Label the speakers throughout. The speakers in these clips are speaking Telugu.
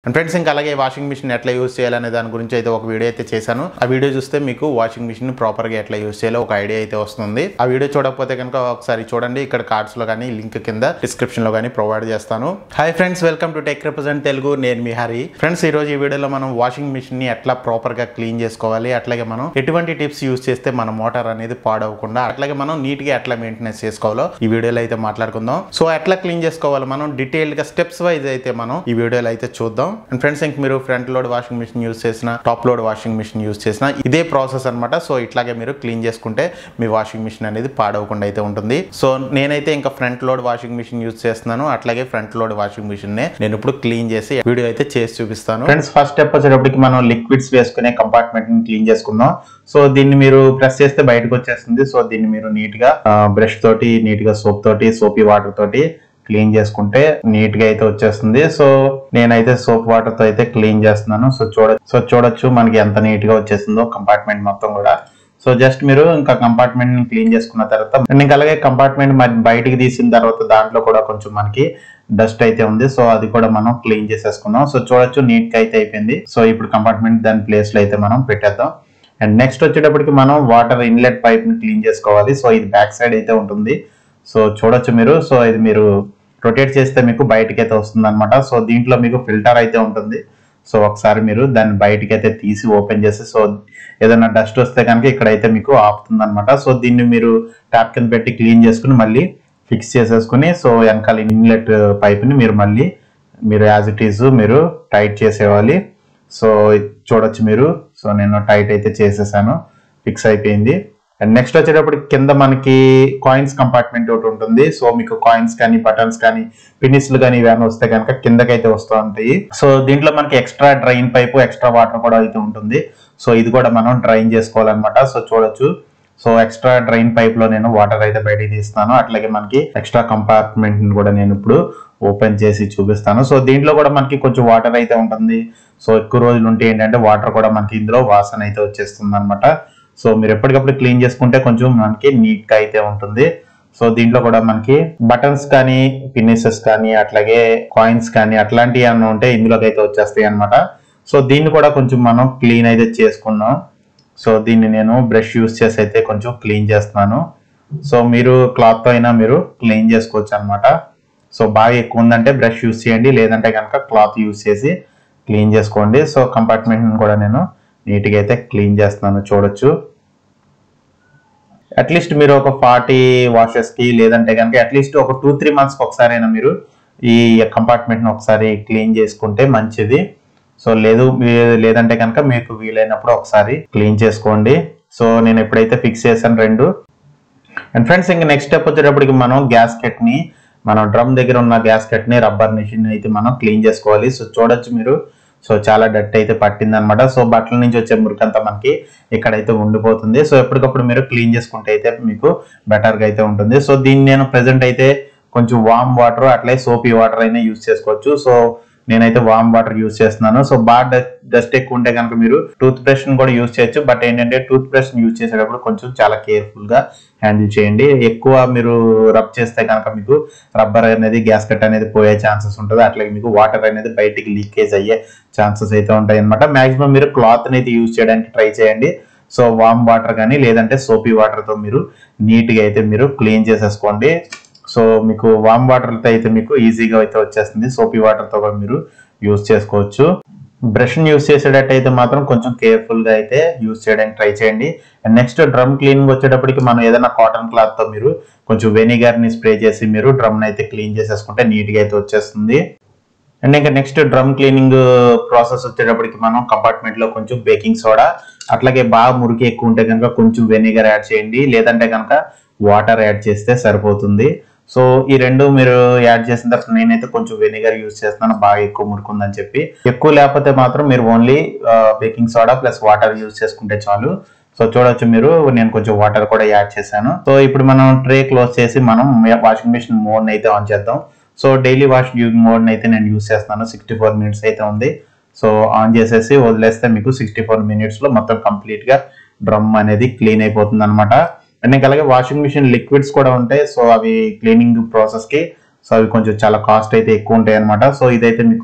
Speaker 1: అండ్ ఫ్రెండ్స్ ఇంకా అలాగే వాషింగ్ మిషన్ ఎట్లా యూస్ చేయాలనే దాని గురించి అయితే ఒక వీడియో అయితే చేశాను ఆ వీడియో చూస్తే మీకు వాషింగ్ మిషన్ ప్రాపర్ గా ఎట్లా యూస్ చేయాలో ఒక ఐడియా అయితే వస్తుంది ఆ వీడియో చూడకపోతే కనుక ఒకసారి చూడండి ఇక్కడ కార్డ్స్ లో కానీ లింక్ కింద డిస్క్రిప్షన్ లో కానీ ప్రొవైడ్ చేస్తాను hi friends welcome to tech represent Telugu నేను మీ హరి ఫ్రెండ్స్ ఈ రోజు ఈ వీడియోలో మనం వాషింగ్ మిషన్ ని ఎట్లా ప్రాపర్ గా క్లీన్ చేసుకోవాలి అట్లాగే మనం ఎటువంటి టిప్స్ యూస్ చేస్తే మన మోటార్ అనేది పాడవకుండా అట్లాగే మనం నీట్ గా ఎట్లా మెయింటెనెన్స్ చేసుకోవాలో ఈ వీడియోలో అయితే మాట్లాడుకుందాం సో ఎట్లా క్లీన్ చేసుకోవాలి మనం డీటెయిల్డ్ గా స్టెప్స్ వైజ్ అయితే మనం ఈ వీడియోలో అయితే చూద్దాం అండ్ ఫ్రెండ్స్ ఇంక మీరు front load washing machine use చేసిన top load washing machine use చేసిన ఇదే ప్రాసెస్ అన్నమాట సో ఇట్లాగే మీరు క్లీన్ చేసుకుంటే మీ వాషింగ్ మిషన్ అనేది పాడవకుండా అయితే ఉంటుంది సో నేనైతే ఇంకా front load washing machine use చేస్తున్నాను అట్లాగే ఫ్రంట్ లోడ్ వాషింగ్ మిషన్ నే నేను ఇప్పుడు క్లీన్ చేసి వీడియో అయితే చేసి చూపిస్తాను ఫ్రెండ్స్ ఫస్ట్ స్టెప్ వచ్చేటప్పటికి మనం లిక్విడ్స్ వేసుకునే కంపార్ట్మెంట్ ని క్లీన్ చేసుకుందాం సో దీన్ని మీరు ప్రెస్ చేస్తే బయటకు వచ్చేస్తుంది సో దీన్ని మీరు నీట్ గా బ్రష్ తోటి నీట్ గా సోప్ తోటి సోపీ వాటర్ తోటి క్లీన్ చేసుకుంటే నీట్ గా అయితే వచ్చేస్తుంది సో నేనైతే సోప్ వాటర్ తో అయితే క్లీన్ చేస్తున్నాను సో చూడ సో చూడొచ్చు మనకి ఎంత నీట్ గా వచ్చేసిందో కంపార్ట్మెంట్ మొత్తం కూడా సో జస్ట్ మీరు ఇంకా కంపార్ట్మెంట్ ని క్లీన్ చేసుకున్న తర్వాత and ఇంకా అలాగే కంపార్ట్మెంట్ మరి బయటికి తీసిన తర్వాత దాంట్లో కూడా కొంచెం మనకి డస్ట్ అయితే ఉంది సో అది కూడా మనం క్లీన్ చేసేసుకున్నాం సో చూడొచ్చు నీట్ గా అయితే అయిపోయింది సో ఇప్పుడు కంపార్ట్మెంట్ దాని ప్లేస్ లో అయితే మనం పెట్టేద్దాం అండ్ నెక్స్ట్ వచ్చేటప్పటికి మనం వాటర్ ఇన్లెట్ పైప్ ని క్లీన్ చేసుకోవాలి సో ఇది బ్యాక్ సైడ్ అయితే ఉంటుంది సో చూడొచ్చు మీరు సో ఇది మీరు రొటేట్ చేస్తే మీకు బయటకి అయితే వస్తుంది అనమాట సో దీంట్లో మీకు ఫిల్టర్ అయితే ఉంటుంది సో ఒకసారి మీరు దాన్ని బయటికి అయితే తీసి ఓపెన్ చేసి సో ఏదైనా డస్ట్ వస్తే కనుక ఇక్కడైతే మీకు ఆపుతుంది అనమాట సో దీన్ని మీరు ట్యాప్ కింద పెట్టి క్లీన్ చేసుకుని మళ్ళీ ఫిక్స్ చేసేసుకుని సో వెనకాల ఇన్లెట్ పైప్ని మీరు మళ్ళీ మీరు యాజ్ ఇట్ ఈజ్ మీరు టైట్ చేసేవాలి సో ఇది చూడొచ్చు మీరు సో నేను టైట్ అయితే చేసేసాను ఫిక్స్ అయిపోయింది అండ్ నెక్స్ట్ వచ్చేటప్పుడు కింద మనకి కాయిన్స్ కంపార్ట్మెంట్ ఒకటి ఉంటుంది సో మీకు కాయిన్స్ కానీ బటన్స్ కానీ పిన్నిస్లు కానీ ఇవన్నీ వస్తే కనుక కిందకైతే వస్తూ ఉంటాయి సో దీంట్లో మనకి extra drain pipe extra water కూడా అయితే ఉంటుంది సో ఇది కూడా మనం డ్రైన్ చేసుకోవాలన్నమాట సో చూడొచ్చు సో ఎక్స్ట్రా డ్రైన్ పైప్ లో నేను వాటర్ అయితే బయటికి తీస్తాను అట్లాగే మనకి ఎక్స్ట్రా కంపార్ట్మెంట్ కూడా నేను ఇప్పుడు ఓపెన్ చేసి చూపిస్తాను సో దీంట్లో కూడా మనకి కొంచెం వాటర్ అయితే ఉంటుంది సో ఎక్కువ రోజులు ఉంటే ఏంటంటే వాటర్ కూడా మనకి ఇందులో వాసన అయితే వచ్చేస్తుంది అనమాట సో మీరు ఎప్పటికప్పుడు క్లీన్ చేసుకుంటే కొంచెం మనకి నీట్ గా అయితే ఉంటుంది సో దీంట్లో కూడా మనకి బటన్స్ కానీ పిన్నిసెస్ కానీ అట్లాగే కాయిన్స్ కానీ అట్లాంటివి ఏమైనా ఉంటే ఇందులోకి అయితే వచ్చేస్తాయి అనమాట సో దీన్ని కూడా కొంచెం మనం క్లీన్ అయితే చేసుకుందాం సో దీన్ని నేను బ్రష్ యూస్ చేసి అయితే కొంచెం క్లీన్ చేస్తున్నాను సో మీరు క్లాత్ తో అయినా మీరు క్లీన్ చేసుకోవచ్చు అనమాట సో బాగా ఎక్కువ ఉందంటే బ్రష్ యూస్ చేయండి లేదంటే కనుక క్లాత్ యూస్ చేసి క్లీన్ చేసుకోండి సో కంపార్ట్మెంట్ కూడా నేను నీట్గా అయితే క్లీన్ చేస్తున్నాను చూడొచ్చు అట్లీస్ట్ మీరు ఒక ఫార్టీ వాషెస్ కి లేదంటే కనుక అట్లీస్ట్ ఒక టూ త్రీ మంత్స్కి ఒకసారైనా మీరు ఈ కంపార్ట్మెంట్ని ఒకసారి క్లీన్ చేసుకుంటే మంచిది సో లేదు మీ- లేదంటే కనుక మీకు వీలైనప్పుడు ఒకసారి క్లీన్ చేసుకోండి సో నేను ఎప్పుడైతే ఫిక్స్ చేశాను రెండు అండ్ ఫ్రెండ్స్ ఇంకా నెక్స్ట్ స్టెప్ వచ్చేటప్పటికి మనం గ్యాస్కెట్ ని మనం డ్రమ్ దగ్గర ఉన్న గ్యాస్కెట్ ని రబ్బర్ మిషన్ అయితే మనం క్లీన్ చేసుకోవాలి సో చూడొచ్చు మీరు సో చాలా డట్ అయితే పట్టింది అనమాట సో బట్టల నుంచి వచ్చే మురికంతా మనకి ఇక్కడైతే ఉండిపోతుంది సో ఎప్పటికప్పుడు మీరు క్లీన్ చేసుకుంటే అయితే మీకు బెటర్ గా అయితే ఉంటుంది సో దీన్ని నేను ప్రెసెంట్ అయితే కొంచెం వామ్ వాటర్ అట్లే సోపీ వాటర్ అయినా యూస్ చేసుకోవచ్చు సో నేనైతే వామ్ వాటర్ యూస్ చేస్తున్నాను సో బాగా డస్ట్ ఎక్కువ ఉంటే కనుక మీరు టూత్ బ్రష్ ని కూడా యూస్ చేయొచ్చు బట్ ఏంటంటే టూత్ బ్రష్ ని యూస్ చేసేటప్పుడు కొంచెం చాలా కేర్ఫుల్ గా హ్యాండిల్ చేయండి ఎక్కువ మీరు రబ్ చేస్తే కనుక మీకు రబ్బర్ అనేది గ్యాస్ కట్ అనేది పోయే ఛాన్సెస్ ఉంటుంది అట్లాగే మీకు వాటర్ అనేది బయటికి లీకేజ్ అయ్యే ఛాన్సెస్ అయితే ఉంటాయి అనమాట మాక్సిమం మీరు క్లాత్ అయితే యూజ్ చేయడానికి ట్రై చేయండి సో వామ్ వాటర్ కానీ లేదంటే సోపీ వాటర్ తో మీరు నీట్ గా అయితే మీరు క్లీన్ చేసేసుకోండి సో మీకు వామ్ వాటర్ తో అయితే మీకు ఈజీగా అయితే వచ్చేస్తుంది సోపీ వాటర్ తో కూడా మీరు యూజ్ చేసుకోవచ్చు బ్రష్ ని యూజ్ చేసేటట్టయితే మాత్రం కొంచెం కేర్ఫుల్ గా అయితే యూజ్ చేయడానికి ట్రై చేయండి అండ్ నెక్స్ట్ డ్రమ్ క్లీనింగ్ వచ్చేటప్పటికి మనం ఏదైనా కాటన్ క్లాత్ తో మీరు కొంచెం వెనిగర్ ని స్ప్రే చేసి మీరు డ్రమ్ అయితే క్లీన్ చేసేసుకుంటే నీట్ గా అయితే వచ్చేస్తుంది అండ్ ఇంకా నెక్స్ట్ డ్రమ్ క్లీనింగ్ ప్రాసెస్ వచ్చేటప్పటికి మనం కంపార్ట్మెంట్ లో కొంచెం బేకింగ్ సోడా అట్లాగే బాగా మురికి ఎక్కువ ఉంటే కనుక కొంచెం వెనిగర్ యాడ్ చేయండి లేదంటే కనుక వాటర్ యాడ్ చేస్తే సరిపోతుంది సో ఈ రెండు మీరు యాడ్ చేసిన తర్వాత నేనైతే కొంచెం వెనిగర్ యూజ్ చేస్తున్నాను బాగా ఎక్కువ మురుకుందని చెప్పి ఎక్కువ లేకపోతే మాత్రం మీరు only baking soda plus water use చేసుకుంటే చాలు సో చూడొచ్చు మీరు నేను కొంచెం వాటర్ కూడా యాడ్ చేశాను సో ఇప్పుడు మనం ట్రే క్లోజ్ చేసి మనం వాషింగ్ మిషన్ మోడ్ అయితే ఆన్ చేద్దాం సో డైలీ వాష్ మోడ్ అయితే నేను యూజ్ చేస్తున్నాను సిక్స్టీ ఫోర్ మినిట్స్ అయితే ఉంది సో ఆన్ చేసేసి వదిలేస్తే మీకు సిక్స్టీ ఫోర్ మినిట్స్ లో మొత్తం కంప్లీట్ గా డ్రమ్ అనేది క్లీన్ అయిపోతుంది అనమాట అండ్ ఇంకా అలాగే వాషింగ్ మిషన్ లిక్విడ్స్ కూడా ఉంటాయి సో అవి క్లీనింగ్ ప్రాసెస్ కి సో అవి కొంచెం చాలా కాస్ట్ అయితే ఎక్కువ ఉంటాయి అనమాట సో ఇదైతే మీకు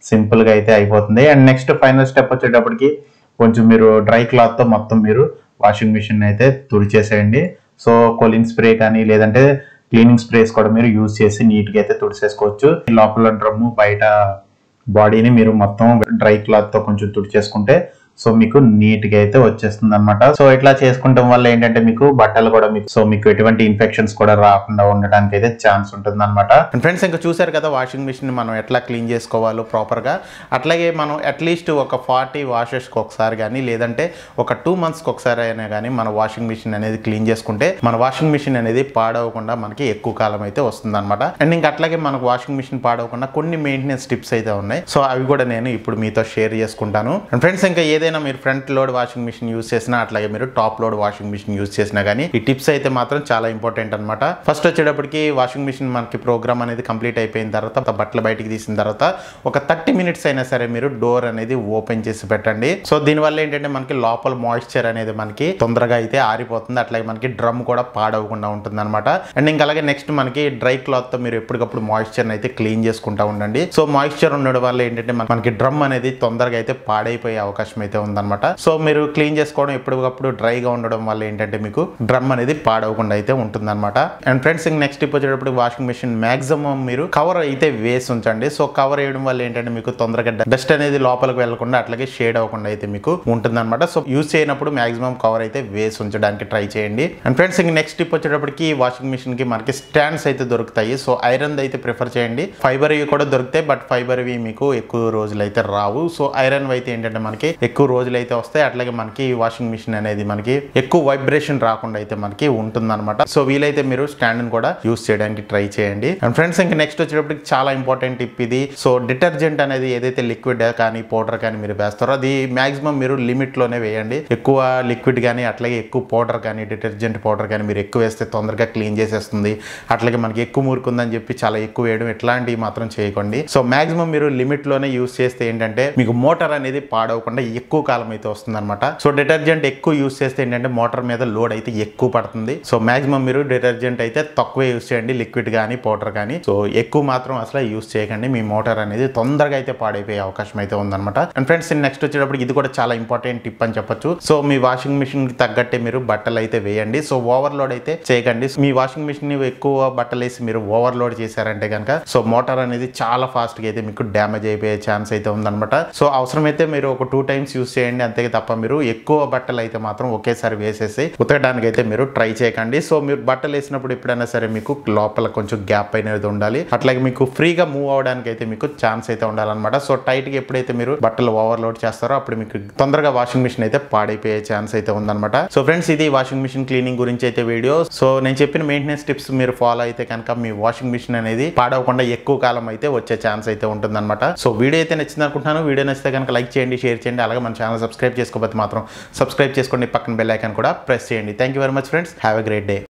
Speaker 1: సింపుల్ గా అయితే అయిపోతుంది అండ్ నెక్స్ట్ ఫైనల్ స్టెప్ వచ్చేటప్పటికి కొంచెం మీరు డ్రై క్లాత్ తో మొత్తం మీరు వాషింగ్ మిషన్ అయితే తుడిచేసేయండి సో కొలిన్ స్ప్రే కానీ లేదంటే క్లీనింగ్ స్ప్రేస్ కూడా మీరు యూజ్ చేసి నీట్ గా అయితే తుడిచేసుకోవచ్చు లోపల డ్రమ్ము బయట బాడీని మీరు మొత్తం డ్రై క్లాత్ తో కొంచెం తుడిచేసుకుంటే సో మీకు నీట్ గా అయితే వచ్చేస్తుంది అనమాట సో ఇట్లా చేసుకుంటాం వల్ల ఏంటంటే మీకు బట్టలు కూడా మీకు సో మీకు ఎటువంటి ఇన్ఫెక్షన్స్ కూడా రాకుండా ఉండడానికి అయితే ఛాన్స్ ఉంటుంది అనమాట ఫ్రెండ్స్ ఇంకా చూసారు కదా వాషింగ్ మిషన్ మనం ఎట్లా క్లీన్ చేసుకోవాలో ప్రాపర్ గా అట్లాగే మనం అట్లీస్ట్ ఒక ఫార్టీ వాషెస్ కి ఒకసారి కానీ లేదంటే ఒక టూ మంత్స్ కి ఒకసారి అయినా కానీ మన వాషింగ్ మిషన్ అనేది క్లీన్ చేసుకుంటే మన వాషింగ్ మిషన్ అనేది పాడవకుండా మనకి ఎక్కువ కాలం అయితే వస్తుంది అనమాట అండ్ ఇంకా అట్లాగే మనకు వాషింగ్ మిషన్ పాడవకుండా కొన్ని మెయింటెనెన్స్ టిప్స్ అయితే ఉన్నాయి సో అవి కూడా నేను ఇప్పుడు మీతో షేర్ చేసుకుంటాను అండ్ ఫ్రెండ్స్ ఇంకా ఏదైనా మీరు front load washing machine use చేసినా అట్లాగే మీరు top load washing machine use చేసినా కానీ ఈ టిప్స్ అయితే మాత్రం చాలా ఇంపార్టెంట్ అనమాట ఫస్ట్ వచ్చేటప్పటికి వాషింగ్ మిషన్ మనకి ప్రోగ్రామ్ అనేది కంప్లీట్ అయిపోయిన తర్వాత బట్టలు బయటికి తీసిన తర్వాత ఒక థర్టీ మినిట్స్ అయినా సరే మీరు డోర్ అనేది ఓపెన్ చేసి పెట్టండి సో దీనివల్ల ఏంటంటే మనకి లోపల మాయిశ్చర్ అనేది మనకి తొందరగా అయితే ఆరిపోతుంది అట్లాగే మనకి డ్రమ్ కూడా పాడవకుండా ఉంటుంది అనమాట అండ్ ఇంకా అలాగే నెక్స్ట్ మనకి డ్రై క్లాత్ తో మీరు ఎప్పటికప్పుడు మాయిశ్చర్ అయితే క్లీన్ చేసుకుంటా ఉండండి సో మాయిశ్చర్ ఉండడం వల్ల ఏంటంటే మన- మనకి డ్రమ్ అనేది తొందరగా అయితే పాడైపోయే అవకాశం అయితే ఉందన్నమాట సో మీరు క్లీన్ చేసుకోవడం ఎప్పటికప్పుడు డ్రైగా ఉండడం వల్ల ఏంటంటే మీకు డ్రమ్ అనేది పాడవకుండా అయితే ఉంటుందన్నమాట అండ్ ఫ్రెండ్స్ ఇంక నెక్స్ట్ ఇప్పుడు వచ్చేటప్పుడు వాషింగ్ మిషన్ మాక్సిమం మీరు కవర్ అయితే వేసి ఉంచండి సో కవర్ వేయడం వల్ల ఏంటంటే మీకు తొందరగా డస్ట్ అనేది లోపలికి వెళ్లకుండా అట్లాగే షేడ్ అవ్వకుండా అయితే మీకు ఉంటుందన్నమాట సో యూస్ చేయనప్పుడు మాక్సిమం కవర్ అయితే వేసి ఉంచడానికి ట్రై చేయండి అండ్ ఫ్రెండ్స్ ఇంక నెక్స్ట్ టిప్ వచ్చేటప్పటికి వాషింగ్ మిషన్ కి మనకి స్టాండ్స్ అయితే దొరుకుతాయి సో ఐరన్ అయితే ప్రిఫర్ చేయండి ఫైబర్ ఇవి కూడా దొరుకుతాయి బట్ ఫైబర్ ఇవి మీకు ఎక్కువ రోజులు అయితే రావు సో ఐరన్ అయితే ఏంటంటే మనకి ఎక్కువ రోజులు అయితే వస్తాయి అట్లాగే మనకి వాషింగ్ మిషన్ అనేది మనకి ఎక్కువ వైబ్రేషన్ రాకుండా అయితే మనకి ఉంటుందన్నమాట సో వీలైతే మీరు స్టాండ్ కూడా యూస్ చేయడానికి ట్రై చేయండి అండ్ ఫ్రెండ్స్ ఇంకా నెక్స్ట్ వచ్చేటప్పటికి చాలా ఇంపార్టెంట్ టిప్ ఇది సో డిటర్జెంట్ అనేది ఏదైతే లిక్విడ్ కానీ పౌడర్ కానీ మీరు వేస్తారో అది మాక్సిమం మీరు లిమిట్ లోనే వేయండి ఎక్కువ లిక్విడ్ కానీ అట్లాగే ఎక్కువ పౌడర్ కానీ డిటర్జెంట్ పౌడర్ కానీ మీరు ఎక్కువ వేస్తే తొందరగా క్లీన్ చేసేస్తుంది అట్లాగే మనకి ఎక్కువ మురుకుందని చెప్పి చాలా ఎక్కువ వేయడం ఇట్లాంటివి మాత్రం చేయకండి సో మాక్సిమం మీరు లిమిట్ లోనే యూస్ చేస్తే ఏంటంటే మీకు మోటార్ అనేది పాడవకుండా ఎక్కువ కాలం అయితే వస్తుంది అనమాట సో డిటర్జెంట్ ఎక్కువ యూస్ చేస్తే ఏంటంటే మోటార్ మీద లోడ్ అయితే ఎక్కువ పడుతుంది సో మాక్సిమం మీరు డిటర్జెంట్ అయితే తక్కువే యూస్ చేయండి లిక్విడ్ కానీ పౌడర్ కానీ సో ఎక్కువ మాత్రం అసలు యూస్ చేయకండి మీ మోటార్ అనేది తొందరగా అయితే పాడైపోయే అవకాశం అయితే ఉందన్నమాట అండ్ ఫ్రెండ్స్ నెక్స్ట్ వచ్చేటప్పుడు ఇది కూడా చాలా ఇంపార్టెంట్ టిప్ అని చెప్పొచ్చు సో మీ వాషింగ్ మిషన్ కి తగ్గట్టే మీరు బట్టలు అయితే వేయండి సో ఓవర్లోడ్ అయితే చేయకండి మీ వాషింగ్ మిషన్ ని ఎక్కువ బట్టలు వేసి మీరు ఓవర్లోడ్ చేశారంటే కనుక సో మోటార్ అనేది చాలా ఫాస్ట్ గా అయితే మీకు డ్యామేజ్ అయిపోయే ఛాన్స్ అయితే ఉందన్నమాట సో అవసరమైతే మీరు ఒక టూ టైమ్స్ యూస్ చేయండి అంతే తప్ప మీరు ఎక్కువ బట్టలు అయితే మాత్రం ఒకేసారి వేసేసి ఉతకడానికి అయితే మీరు ట్రై చేయకండి సో మీరు బట్టలు వేసినప్పుడు ఎప్పుడైనా సరే మీకు లోపల కొంచెం గ్యాప్ అనేది ఉండాలి అట్లాగే మీకు ఫ్రీగా మూవ్ అవడానికి అయితే మీకు ఛాన్స్ అయితే ఉండాలన్నమాట సో టైట్ గా ఎప్పుడైతే మీరు బట్టలు ఓవర్లోడ్ చేస్తారో అప్పుడు మీకు తొందరగా వాషింగ్ మిషన్ అయితే పాడైపోయే ఛాన్స్ అయితే ఉందన్నమాట సో ఫ్రెండ్స్ ఇది వాషింగ్ మిషన్ క్లీనింగ్ గురించి అయితే వీడియో సో నేను చెప్పిన మెయింటెనెన్స్ టిప్స్ మీరు ఫాలో అయితే కనుక మీ వాషింగ్ మిషన్ అనేది పాడవకుండా ఎక్కువ కాలం అయితే వచ్చే ఛాన్స్ అయితే ఉంటుందన్నమాట సో వీడియో అయితే నచ్చింది అనుకుంటున్నాను వీడియో నచ్చితే కనుక లైక్ చేయండి షేర్ చేయండి అలాగే మన ఛానల్ సబ్స్క్రైబ్ చేసుకోకపోతే మాత్రం సబ్స్క్రైబ్ చేసుకోండి పక్కన బెల్ ఐకాన్ కూడా ప్రెస్ చేయండి thank you very much friends have a great day